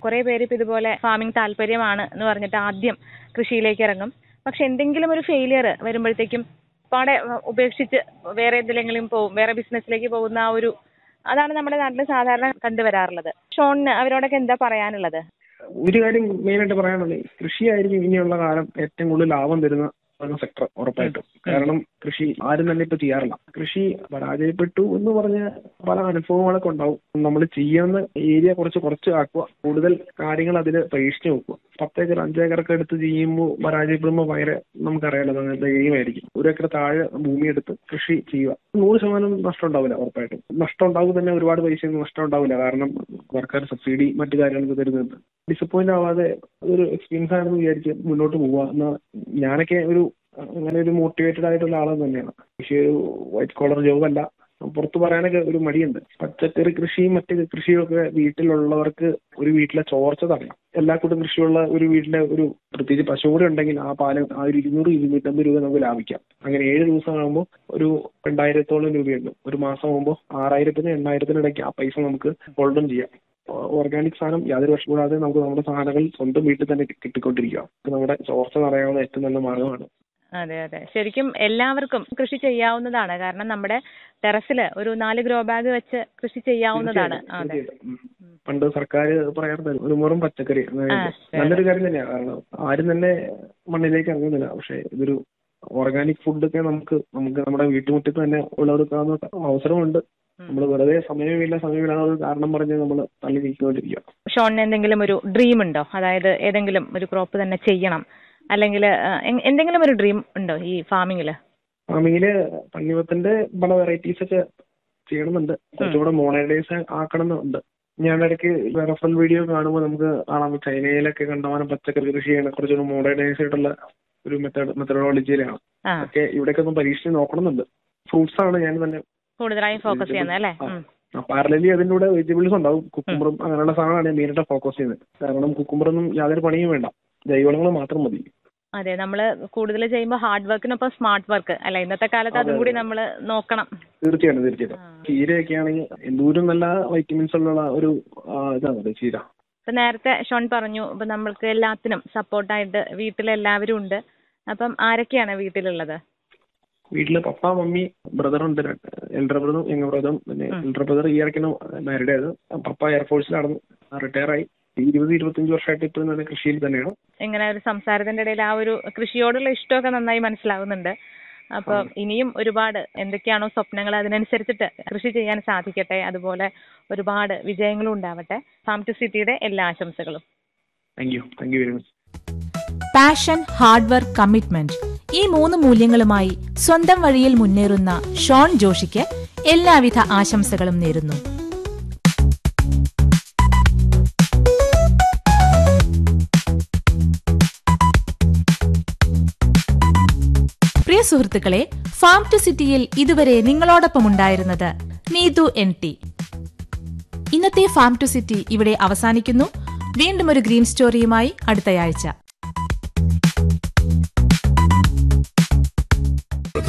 കുറെ പേര് ഇപ്പൊ ഇതുപോലെ ഫാമിംഗ് താല്പര്യമാണ് എന്ന് പറഞ്ഞിട്ട് ആദ്യം കൃഷിയിലേക്ക് ഇറങ്ങും പക്ഷെ എന്തെങ്കിലും ഒരു ഫെയിലിയർ വരുമ്പോഴത്തേക്കും പാടെ ഉപേക്ഷിച്ച് വേറെ എന്തിലെങ്കിലും പോകും വേറെ ബിസിനസ്സിലേക്ക് പോകുന്ന ആ ഒരു അതാണ് നമ്മുടെ നാട്ടിൽ സാധാരണ കണ്ടുവരാറുള്ളത് ഷോണിന് അവരോടൊക്കെ എന്താ പറയാനുള്ളത് ഒരു കാര്യം മെയിനായിട്ട് പറയാനുള്ളത് കൃഷിയായിരിക്കും ഇനിയുള്ള കാലം ഏറ്റവും കൂടുതൽ ലാഭം തരുന്ന ഒരു സെക്ടർ ഉറപ്പായിട്ടും കാരണം കൃഷി ആരും തന്നെ ഇപ്പൊ ചെയ്യാറില്ല കൃഷി പരാജയപ്പെട്ടു എന്ന് പറഞ്ഞ പല അനുഭവങ്ങളൊക്കെ ഉണ്ടാവും നമ്മൾ ചെയ്യുന്ന ഏരിയ കുറച്ച് കുറച്ച് ആക്കുക കൂടുതൽ കാര്യങ്ങൾ അതിൽ പരീക്ഷിച്ച് നോക്കുക പത്തേക്കർ അഞ്ചേക്കറൊക്കെ എടുത്ത് ചെയ്യുമ്പോൾ പരാജയപ്പെടുമ്പോൾ ഭയങ്കര നമുക്കറിയാലോ അങ്ങനത്തെ ഗെയിമായിരിക്കും ഒരു ഏക്കർ താഴെ ഭൂമി എടുത്ത് കൃഷി ചെയ്യുക നൂറ് ശതമാനം നഷ്ടം ഉണ്ടാവില്ല ഉറപ്പായിട്ടും നഷ്ടം ഉണ്ടാവും തന്നെ ഒരുപാട് പൈസ നഷ്ടം ഉണ്ടാവില്ല കാരണം സർക്കാർ സബ്സിഡി മറ്റു കാര്യങ്ങളൊക്കെ തരുന്നുണ്ട് ഡിസപ്പോയിന്റ് ആവാതെ അതൊരു എക്സ്പീരിയൻസ് ആണെന്ന് വിചാരിച്ച് മുന്നോട്ട് പോവുക എന്നാ ഞാനൊക്കെ ഒരു അങ്ങനെ ഒരു മോട്ടിവേറ്റഡ് ആയിട്ടുള്ള ആളെന്ന് തന്നെയാണ് പക്ഷേ ഒരു വൈറ്റ് കോളർ ജോബ് അല്ല പുറത്ത് പറയാനൊക്കെ ഒരു മടിയുണ്ട് പച്ചക്കറി കൃഷിയും മറ്റ് കൃഷിയൊക്കെ വീട്ടിലുള്ളവർക്ക് ഒരു വീട്ടിലെ ചോർച്ച തടയാം എല്ലാ കൂട്ടം കൃഷിയുള്ള ഒരു വീട്ടിലെ ഒരു പ്രത്യേകിച്ച് പശു കൂടെ ഉണ്ടെങ്കിൽ ആ പാല് ആ ഒരു ഇരുന്നൂറ് ഇരുന്നൂറ്റമ്പത് രൂപ നമുക്ക് ലാഭിക്കാം അങ്ങനെ ഏഴ് ദിവസം ആകുമ്പോൾ ഒരു രണ്ടായിരത്തോളം രൂപയുണ്ട് ഒരു മാസം ആകുമ്പോൾ ആറായിരത്തിന് എണ്ണായിരത്തിന് ഇടയ്ക്ക് ആ പൈസ നമുക്ക് ഹോൾഡും ചെയ്യാം ഓർഗാനിക് സാധനം യാതൊരു വിഷം കൂടാതെ നമുക്ക് നമ്മുടെ സാധനങ്ങൾ സ്വന്തം വീട്ടിൽ തന്നെ കിട്ടിക്കൊണ്ടിരിക്കുക നമ്മുടെ ചോർച്ച തടയാവുന്ന ഏറ്റവും നല്ല മാർഗമാണ് അതെ അതെ ശരിക്കും എല്ലാവർക്കും കൃഷി ചെയ്യാവുന്നതാണ് കാരണം നമ്മുടെ ടെറസിൽ ഒരു നാല് ഗ്രോ ബാഗ് വെച്ച് കൃഷി ചെയ്യാവുന്നതാണ് അതെ തീർച്ചയായിട്ടും. ഉം. പണ്ട് സർക്കാർ പറയാറുണ്ട് ഒരു മുറും പച്ചക്കറി അതായത് ആ, അതെ. നല്ലൊരു കാര്യം തന്നെയാണ് കാരണം ആരും തന്നെ മണ്ണിലേക്ക് ഇറങ്ങുന്നില്ല പക്ഷെ ഇതൊരു ഓർഗാനിക് ഫുഡൊക്കെ നമുക്ക് നമുക്ക് നമ്മുടെ വീട്ടുമുറ്റത്ത് തന്നെ ഉള്ളവർക്കാവുന്ന അവസരമുണ്ട് നമ്മൾ വെറുതെ സമയമില്ല സമയമില്ല എന്നൊരു കാരണം പറഞ്ഞ് നമ്മൾ തള്ളി നീക്കിക്കൊണ്ടിരിക്കുക ഷോണിന് എന്തെങ്കിലും ഒരു ഡ്രീം ഉണ്ടോ അതായത് ഏതെങ്കിലും ഒരു ക്രോപ്പ് തന്നെ ചെയ്യണം അല്ലെങ്കിൽ എന്തെങ്കിലും ഒരു ഡ്രീം ഉണ്ടോ ഈ ഫാമിങ്ങിൽ ഫാമിങ്ങില് തണ്ണിമത്തന്റെ പല വെറൈറ്റീസ് ഒക്കെ ചെയ്യണമെന്നുണ്ട് കുറച്ചുകൂടെ മോണൈഡൈസ് ആക്കണമെന്നുണ്ട് ഞാൻ ഇടയ്ക്ക് റെഫറൽ വീഡിയോ കാണുമ്പോൾ നമുക്ക് കാണാം ചൈനയിലൊക്കെ കണ്ടമാനം പച്ചക്കറി കൃഷി ചെയ്യണ കുറച്ചുകൂടെ മോഡേണൈസ് ആയിട്ടുള്ള ഒരു മെത്തേഡ് മെത്തഡോളജിയിലാണ് ആ ഒക്കെ ഇവിടേക്ക് ഒന്ന് പരീക്ഷിച്ച് നോക്കണമെന്നുണ്ട് ഫ്രൂട്ട്സ് ആണ് ഞാൻ തന്നെ കൂടുതലായും ഫോക്കസ് ചെയ്യുന്നത് അല്ലേ ആ. ഉം. പാരലലി അതിന്റെ കൂടെ വെജിറ്റബിൾസ് ഉണ്ടാവും കുക്കുംബറും അങ്ങനെയുള്ള സാധനമാണ് ഞാൻ മെയിനായിട്ട് ഫോക്കസ് ചെയ്യുന്നത് കാരണം കുക്കുംബറൊന്നും യാതൊരു പണിയും വേണ്ട ജൈവവളങ്ങൾ മാത്രം മതി അതെ നമ്മൾ കൂടുതൽ ചെയ്യുമ്പോൾ ഹാർഡ് വർക്കിനൊപ്പം സ്മാർട്ട് വർക്ക് അല്ല ഇന്നത്തെ കാലത്ത് അതും കൂടി നമ്മൾ നോക്കണം തീർച്ചയായിട്ടും തീർച്ചയായിട്ടും ചീരയൊക്കെ ആണെങ്കിൽ എന്തോരം നല്ല വൈറ്റമിൻസ് ഉള്ള ഒരു ആ, ഇതാണ് ചീര ഇപ്പൊ നേരത്തെ ഷോൺ പറഞ്ഞു ഇപ്പൊ നമ്മൾക്ക് എല്ലാത്തിനും സപ്പോർട്ടായിട്ട് വീട്ടിലെല്ലാവരും ഉണ്ട് അപ്പം ആരൊക്കെയാണ് വീട്ടിലുള്ളത് വീട്ടില് പപ്പ മമ്മി ബ്രദർ ഉണ്ട് എൽഡർ ബ്രദറും യങ് ബ്രദറും പിന്നെ എൽഡർ ബ്രദർ ഈ ഇടയ്ക്കാണ് മാരീഡ് ആയത് പപ്പ എയർഫോഴ്സിലായിരുന്നു റിട്ടയർ ആയി ഇരുപത് ഇരുപത്തഞ്ച് വർഷമായിട്ട് ഇപ്പോഴും തന്നെ കൃഷിയിൽ തന്നെയാണ് ഇങ്ങനെ ഒരു സംസാരത്തിന്റെ ഇടയിൽ ആ ഒരു കൃഷിയോടുള്ള ഇഷ്ടമൊക്കെ നന്നായി മനസ്സിലാവുന്നുണ്ട് അപ്പൊ ഇനിയും ഒരുപാട് എന്തൊക്കെയാണോ സ്വപ്നങ്ങൾ അതിനനുസരിച്ചിട്ട് കൃഷി ചെയ്യാൻ സാധിക്കട്ടെ അതുപോലെ ഒരുപാട് വിജയങ്ങളും ഉണ്ടാവട്ടെ ഫാം ടു സിറ്റിയുടെ എല്ലാ ആശംസകളും thank you thank you very much passion hard work commitment ഈ മൂന്ന് മൂല്യങ്ങളുമായി സ്വന്തം വഴിയിൽ മുന്നേറുന്ന ഷോൺ ജോഷിക്ക് എല്ലാവിധ ആശംസകളും നേരുന്നു പ്രിയ സുഹൃത്തുക്കളെ ഫാം ടു സിറ്റിയിൽ ഇതുവരെ നിങ്ങളോടൊപ്പം ഉണ്ടായിരുന്നത് നീതു എൻ ടി ഇന്നത്തെ ഫാം ടു സിറ്റി ഇവിടെ അവസാനിക്കുന്നു വീണ്ടും ഒരു ഗ്രീൻ സ്റ്റോറിയുമായി അടുത്തയാഴ്ച